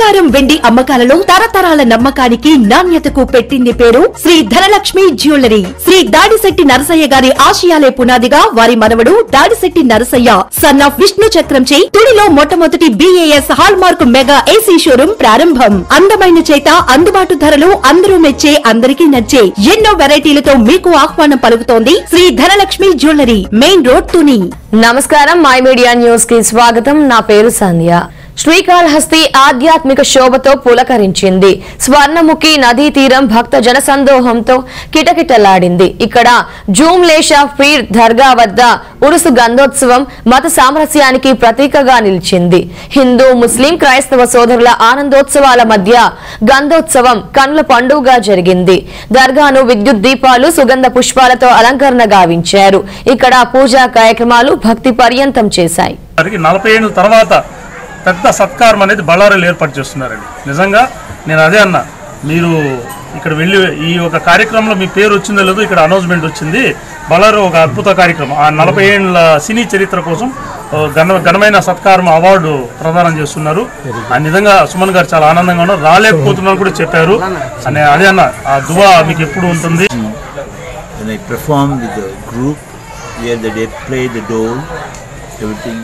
బంగారం వెండి అమ్మకాలలో తరతరాల నమ్మకానికి నాణ్యతకు పెట్టింది పేరు శ్రీ ధనలక్ష్మి జ్యువెలరీ శ్రీ దాడిశెట్టి నరసయ్య గారి ఆశయాలే పునాదిగా వారి మనవడు దాడిశెట్టి నరసయ్య సన్ ఆఫ్ విష్ణు చక్రంచే తుడిలో మొట్టమొదటి BIS hallmark mega AC showroom ప్రారంభం అందమైన చేత అందుబాటు ధరలు అందరూ మెచ్చే అందరికీ నచ్చే ఎన్నో వెరైటీలతో మీకు ఆహ్వానం పలుకుతోంది Shri Dhanalakshmi jewellery main road Tuni నమస్కారం మై మీడియా న్యూస్ కి స్వాగతం నా పేరు సంధ్య శ్రీకాళహస్తి ఆధ్యాత్మిక శోభతో పులకరించింది స్వర్ణముఖి నదీ తీరం భక్త జనసందోహంతో కిటకిటలాడింది ఇక్కడ జూమ్లేషా పీర్ దర్గా వద్ద ఉరుసు గంధోత్సవం మత సామరస్యానికి ప్రతీకగా నిలిచింది హిందూ ముస్లిం క్రైస్తవ సోదరుల ఆనందోత్సవాల మధ్య గంధోత్సవం కన్నుల పండుగగా జరిగింది దర్గాను విద్యుత్ దీపాలు సుగంధ పుష్పాలతో అలంకరణ గావించారు ఇక్కడ పూజా కార్యక్రమాలు భక్తి పర్యంతం చేశాయి వారికి నలభై ఏళ్ళ తర్వాత పెద్ద సత్కారం అనేది బళ్ళారీలో ఏర్పాటు చేస్తున్నారండి నిజంగా నేను అదే అన్నా మీరు ఇక్కడ వెళ్ళి ఈ ఒక కార్యక్రమంలో మీ పేరు వచ్చిందో లేదో ఇక్కడ అనౌన్స్మెంట్ వచ్చింది బళ్ళారి ఒక అద్భుత కార్యక్రమం ఆ నలభై ఏళ్ళ సినీ చరిత్ర కోసం ఓ ఘన ఘనమైన సత్కారం అవార్డు ప్రదానం చేస్తున్నారు ఆ నిజంగా సుమన్ గారు చాలా ఆనందంగా ఉన్నారు రాలేకపోతున్నాను కూడా చెప్పారు అనే అదే అన్న ఆ దువా మీకు ఎప్పుడు ఉంటుంది when I perform with the group where they play the dole, everything.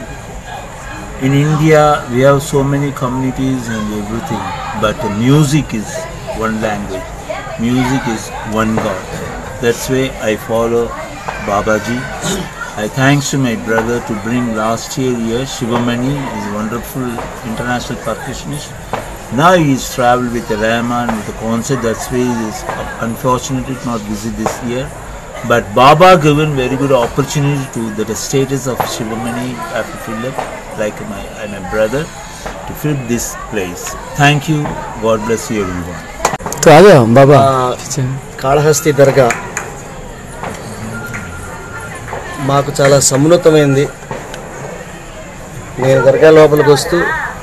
In India, we have so many communities and everything, but the music is one language. Music is one God. That's why I follow Babaji. I thanks to my brother to bring last year here Shivamani is a wonderful international percussionist. Now he is traveled with the Rahman with the concert. That's why he is unfortunately not visit this year. But Baba given very good opportunity to the status of Shivamani have to fill up like my and my brother to fill this place. Thank you. God bless you everyone. तो आ जाओ बाबा కాళహస్తి దర్గా మాకు చాలా సమున్నతమైంది నేను దర్గా లోపలికి వస్తూ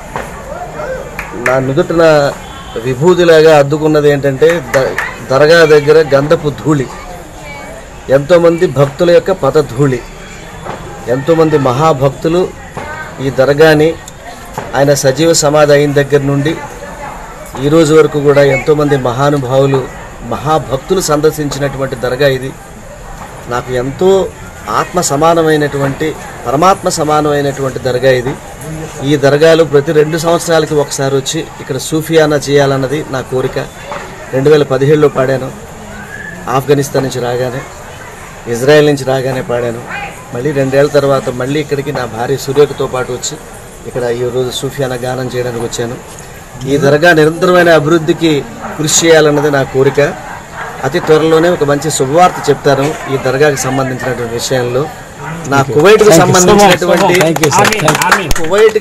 నా నుదుటిన విభూతిలాగా అద్దుకున్నది ఏంటంటే ద- దర్గా దగ్గర గంధపు ధూళి ఎంతోమంది భక్తుల యొక్క పదధూళి ఎంతోమంది మహాభక్తులు ఈ దర్గాని ఆయన సజీవ సమాధి అయిన దగ్గర నుండి ఈ రోజు వరకు కూడా ఎంతోమంది మహానుభావులు మహాభక్తులు సందర్శించినటువంటి దర్గా ఇది నాకు ఎంతో ఆత్మ సమానమైనటువంటి పరమాత్మ సమానమైనటువంటి దర్గా ఇది ఈ దర్గాలు ప్రతి రెండు సంవత్సరాలకి ఒకసారి వచ్చి ఇక్కడ సూఫియానా చేయాలన్నది నా కోరిక రెండు వేల పదిహేడులో పాడాను ఆఫ్ఘనిస్తాన్ నుంచి రాగానే ఇజ్రాయెల్ నుంచి రాగానే పాడాను మళ్ళీ రెండేళ్ల తర్వాత మళ్ళీ ఇక్కడికి నా భార్య సురేఖతో పాటు వచ్చి ఇక్కడ ఈ రోజు సూఫియానా గానం చేయడానికి వచ్చాను ఈ దర్గా నిరంతరమైన అభివృద్ధికి కృషి చేయాలన్నది నా కోరిక అతి త్వరలోనే ఒక మంచి శుభవార్త చెప్తాను ఈ దర్గాకి సంబంధించినటువంటి విషయంలో నా కువైట్కి సంబంధించినటువంటి కువైట్